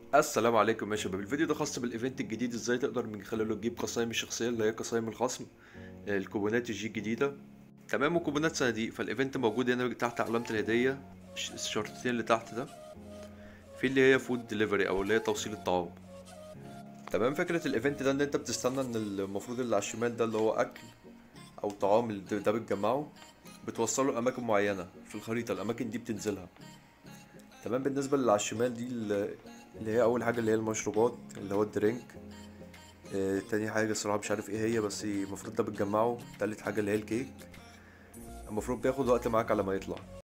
السلام عليكم يا شباب الفيديو ده خاص بالايفنت الجديد ازاي تقدر من خلاله تجيب قصايم الشخصيه اللي هي قصايم الخصم آه، الكوبونات الجي الجديده تمام وكوبونات صناديق فالايفنت موجود هنا تحت علامه الهديه ش- الشرطتين اللي تحت ده في اللي هي فود ديليفري او اللي هي توصيل الطعام تمام فكره الايفنت ده ان انت بتستنى ان المفروض اللي على الشمال ده اللي هو اكل او طعام اللي ده بتجمعه بتوصله لاماكن معينه في الخريطه الاماكن دي بتنزلها تمام بالنسبة اللي على الشمال دي اللي اللي هي أول حاجة اللي هي المشروبات اللي هو الدرينك آه، تاني حاجة الصراحة مش عارف ايه هي بس المفروض ده بتجمعه تالت حاجة اللي هي الكيك المفروض بياخد وقت معاك على ما يطلع